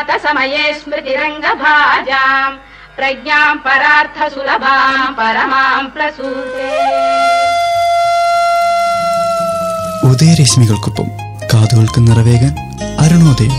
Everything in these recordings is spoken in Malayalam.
समये स्मृतिरङ्गभाजाम् प्रज्ञाम् परार्थसुलभाम् परमाम् प्रसूते ഉദയരശ്മികൾക്കൊപ്പം കാതുകൾക്ക് നിറവേകാൻ അരുണോദയം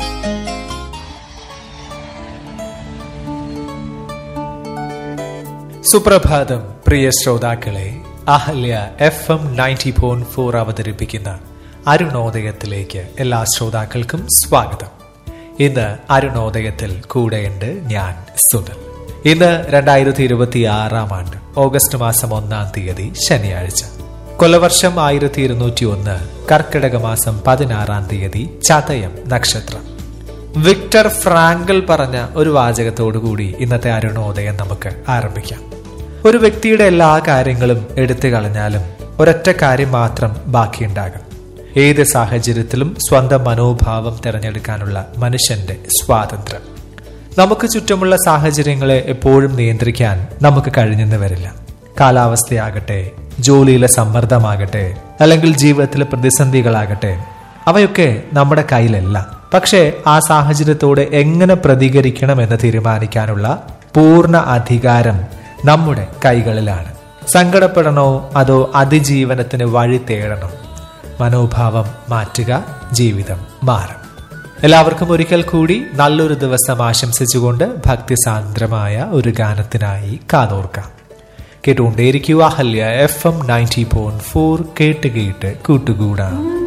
സുപ്രഭാതം പ്രിയ ശ്രോതാക്കളെ Ahalya F M ninety point four അവതരിപ്പിക്കുന്ന അരുണോദയത്തിലേക്ക് എല്ലാ ശ്രോതാക്കൾക്കും സ്വാഗതം ഇന്ന് അരുണോദയത്തിൽ കൂടെയുണ്ട് ഞാൻ സുനിൽ ഇന്ന് രണ്ടായിരത്തി ഇരുപത്തി ആറാം ആണ്ട് ഓഗസ്റ്റ് മാസം ഒന്നാം തീയതി ശനിയാഴ്ച കൊലവർഷം ആയിരത്തി ഇരുന്നൂറ്റി ഒന്ന് കർക്കിടക മാസം പതിനാറാം തീയതി ചതയം നക്ഷത്രം വിക്ടർ ഫ്രാങ്കൽ പറഞ്ഞ ഒരു വാചകത്തോടു കൂടി ഇന്നത്തെ അരുണോദയം നമുക്ക് ആരംഭിക്കാം ഒരു വ്യക്തിയുടെ എല്ലാ കാര്യങ്ങളും എടുത്തു കളഞ്ഞാലും ഒരൊറ്റ കാര്യം മാത്രം ബാക്കിയുണ്ടാകും ഏത് സാഹചര്യത്തിലും സ്വന്തം മനോഭാവം തിരഞ്ഞെടുക്കാനുള്ള മനുഷ്യന്റെ സ്വാതന്ത്ര്യം നമുക്ക് ചുറ്റുമുള്ള സാഹചര്യങ്ങളെ എപ്പോഴും നിയന്ത്രിക്കാൻ നമുക്ക് കഴിഞ്ഞെന്ന് വരില്ല കാലാവസ്ഥയാകട്ടെ ജോലിയിലെ സമ്മർദ്ദമാകട്ടെ അല്ലെങ്കിൽ ജീവിതത്തിലെ പ്രതിസന്ധികളാകട്ടെ അവയൊക്കെ നമ്മുടെ കയ്യിലല്ല പക്ഷേ ആ സാഹചര്യത്തോട് എങ്ങനെ പ്രതികരിക്കണം എന്ന് തീരുമാനിക്കാനുള്ള പൂർണ്ണ അധികാരം നമ്മുടെ കൈകളിലാണ് സങ്കടപ്പെടണോ അതോ അതിജീവനത്തിന് വഴി തേടണോ മനോഭാവം മാറ്റുക ജീവിതം മാറും എല്ലാവർക്കും ഒരിക്കൽ കൂടി നല്ലൊരു ദിവസം ആശംസിച്ചുകൊണ്ട് ഭക്തിസാന്ദ്രമായ ഒരു ഗാനത്തിനായി കാതോർക്കാം കേട്ടുകൊണ്ടേയിരിക്കുക Ahalya F M ninety point four കേട്ട് കേട്ട് കൂട്ടുകൂടാം